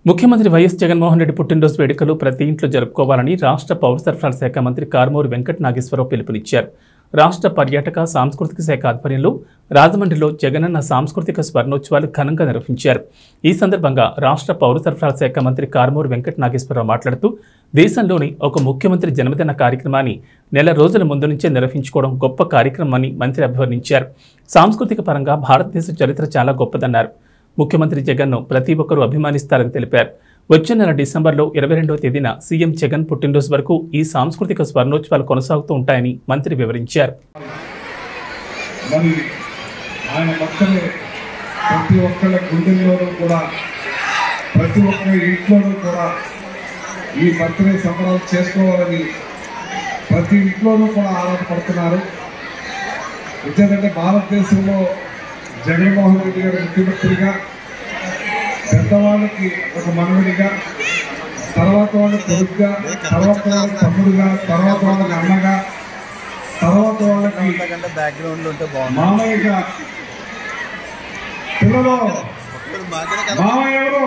ముఖ్యమంత్రి వైఎస్ జగన్మోహన్ రెడ్డి పుట్టినరోజు వేడుకలు ప్రతి ఇంట్లో జరుపుకోవాలని రాష్ట్ర పౌర సరఫరాల శాఖ మంత్రి కారుమూరి వెంకట నాగేశ్వరరావు పిలుపునిచ్చారు రాష్ట్ర పర్యాటక సాంస్కృతిక శాఖ ఆధ్వర్యంలో రాజమండ్రిలో జగనన్న సాంస్కృతిక స్వర్ణోత్సవాలు ఘనంగా నిర్వహించారు ఈ సందర్భంగా రాష్ట్ర పౌర సరఫరాల శాఖ మంత్రి కారుమూరి వెంకట నాగేశ్వరరావు మాట్లాడుతూ దేశంలోని ఒక ముఖ్యమంత్రి జన్మదిన కార్యక్రమాన్ని నెల రోజుల ముందు నుంచే నిర్వహించుకోవడం గొప్ప కార్యక్రమమని మంత్రి అభివర్ణించారు సాంస్కృతిక పరంగా భారతదేశ చరిత్ర చాలా గొప్పదన్నారు ముఖ్యమంత్రి జగన్ను ప్రతి ఒక్కరూ అభిమానిస్తారని తెలిపారు వచ్చే నెల డిసెంబర్లో ఇరవై రెండవ తేదీన సీఎం జగన్ పుట్టినరోజు వరకు ఈ సాంస్కృతిక స్వర్ణోత్సవాలు కొనసాగుతూ ఉంటాయని మంత్రి వివరించారు మరి ఆయన భక్తులు ప్రతి ఒక్కళ్ళ గుండెల్లోనూ కూడా ప్రతి ఒక్కరి ఇంట్లోనూ కూడా ఈ బర్త్డే సంబరాలు చేసుకోవాలని ప్రతి ఇంట్లోనూ కూడా ఆరాటపడుతున్నారు ఎందుకంటే భారతదేశంలో జగన్మోహన్ రెడ్డి గారు ముఖ్యమంత్రిగా పెద్దవాళ్ళకి ఒక మనవడిగా తర్వాత వాళ్ళకి కొడుకుగా తర్వాత వాళ్ళకి తమ్ముడుగా తర్వాత వాళ్ళకి అన్నగా తర్వాత వాళ్ళకి అంతకంటే బ్యాక్గ్రౌండ్ ఉంటే బాగుంది మామయ్యగా పిల్లలు ఇప్పుడు మాకనే కదా మామయ్య ఎవరు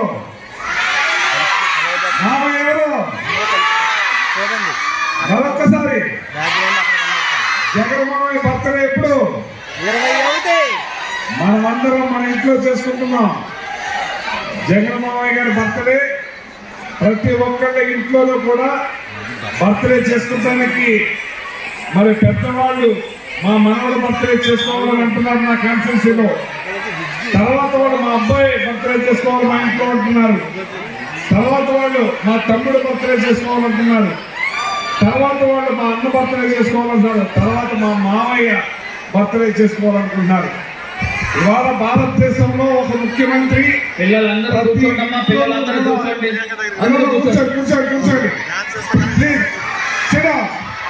మామయ్య ఎవరు చూడండి మరొక్కసారి బ్యాక్గ్రౌండ్ అక్కడ కనబడుతుంది. జగన్ మామయ్య బర్త్డే ఎప్పుడు ఇరవై ఒకటి మనమందరం మన ఇంట్లో చేసుకుంటున్నాం జగన్ మామయ్య గారి బర్త్డే ప్రతి ఒక్కళ్ళ ఇంట్లోనూ కూడా బర్త్డే చేసుకుంటానికి మరి పెద్దవాళ్ళు మా మనవడు బర్త్డే చేసుకోవాలని అంటున్నారు నా కాన్స్టిట్యూన్సీలో తర్వాత వాళ్ళు మా అబ్బాయి బర్త్డే చేసుకోవాలి మా ఇంట్లో అంటున్నారు తర్వాత వాళ్ళు మా తమ్ముడు బర్త్డే చేసుకోవాలంటున్నారు తర్వాత వాళ్ళు మా అన్న బర్త్డే చేసుకోవాలంటున్నారు తర్వాత మా మామయ్య బర్త్డే చేసుకోవాలనుకుంటున్నారు ఇవాళ భారతదేశంలో ఒక ముఖ్యమంత్రి పిల్లలందరూ కూర్చోండమ్మా పిల్లలందరూ కూర్చోండి అందరూ కూర్చోండి కూర్చోండి కూర్చోండి ప్లీజ్ sit down.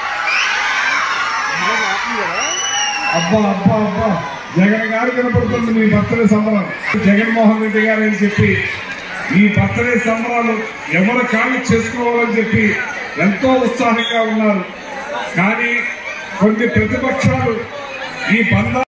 అబ్బా అబ్బా అబ్బా జగన్ గారు కనపడుతుంది మీ బర్త్డే సంబరం జగన్మోహన్ రెడ్డి గారు అని చెప్పి ఈ బర్త్డే సంబరాలు ఎవరు కాళ్ళు చేసుకోవాలని చెప్పి ఎంతో ఉత్సాహంగా ఉన్నారు కానీ కొన్ని ప్రతిపక్షాలు ఈ బంధ